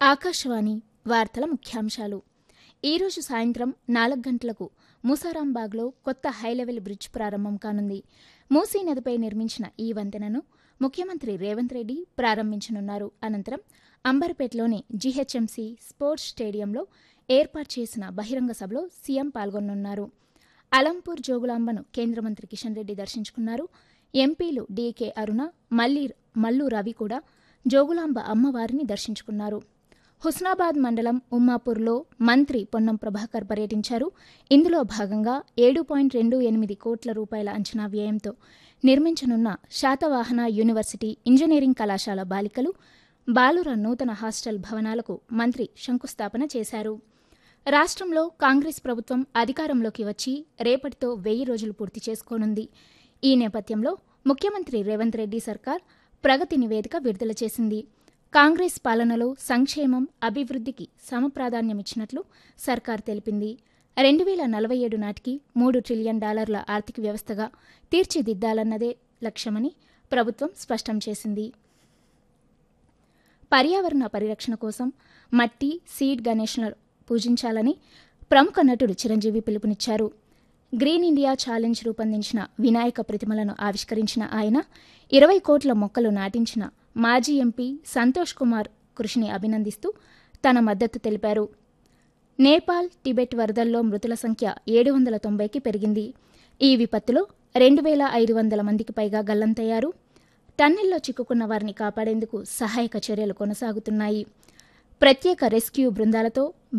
ఆకాశవాణి వార్తల ముఖ్యాంశాలు ఈరోజు సాయంత్రం నాలుగు గంటలకు ముసారాంబాగ్లో కొత్త హైలెవెల్ బ్రిడ్జ్ ప్రారంభం కానుంది మూసీ నదిపై నిర్మించిన ఈ వంతెనను ముఖ్యమంత్రి రేవంత్ రెడ్డి ప్రారంభించనున్నారు అనంతరం అంబర్పేటలోని జీహెచ్ఎంసీ స్పోర్ట్స్ స్టేడియంలో ఏర్పాటు చేసిన బహిరంగ సభలో సీఎం పాల్గొనున్నారు అలంపూర్ జోగులాంబను కేంద్ర మంత్రి కిషన్ రెడ్డి దర్శించుకున్నారు ఎంపీలు డీకే అరుణ మల్లి మల్లు రవి కూడా జోగులాంబ అమ్మవారిని దర్శించుకున్నారు హుస్నాబాద్ మండలం ఉమ్మాపూర్లో మంత్రి పొన్నం ప్రభాకర్ పర్యటించారు ఇందులో భాగంగా ఏడు పాయింట్ రెండు ఎనిమిది కోట్ల రూపాయల అంచనా వ్యయంతో నిర్మించనున్న శాతవాహన యూనివర్సిటీ ఇంజనీరింగ్ కళాశాల బాలికలు బాలుర నూతన హాస్టల్ భవనాలకు మంత్రి శంకుస్థాపన చేశారు రాష్ట్రంలో కాంగ్రెస్ ప్రభుత్వం అధికారంలోకి వచ్చి రేపటితో వెయ్యి రోజులు పూర్తి చేసుకోనుంది ఈ నేపథ్యంలో ముఖ్యమంత్రి రేవంత్ రెడ్డి సర్కార్ ప్రగతి నివేదిక విడుదల చేసింది కాంగ్రెస్ పాలనలో సంక్షేమం అభివృద్ధికి సమప్రాధాన్యమిచ్చినట్లు సర్కార్ తెలిపింది రెండు వేల నలభై ఏడు నాటికి మూడు ట్రిలియన్ డాలర్ల ఆర్థిక వ్యవస్థగా తీర్చిదిద్దాలన్నదే లక్ష్యమని ప్రభుత్వం స్పష్టం చేసింది పర్యావరణ పరిరక్షణ కోసం మట్టి సీడ్ గణేష్లను పూజించాలని ప్రముఖ నటుడు చిరంజీవి పిలుపునిచ్చారు గ్రీన్ ఇండియా ఛాలెంజ్ రూపొందించిన వినాయక ప్రతిమలను ఆవిష్కరించిన ఆయన ఇరవై కోట్ల మొక్కలు నాటించిన మాజీ ఎంపీ సంతోష్ కుమార్ కృషిని అభినందిస్తూ తన మద్దతు తెలిపారు నేపాల్ టిబెట్ వరదల్లో మృతుల సంఖ్య ఏడు వందల తొంభైకి పెరిగింది ఈ విపత్తులో రెండు వేల ఐదు వందల మందికి పైగా గల్లంతయ్యారు టన్నెల్లో చిక్కుకున్న వారిని కాపాడేందుకు సహాయక చర్యలు కొనసాగుతున్నాయి ప్రత్యేక రెస్క్యూ బృందాలతో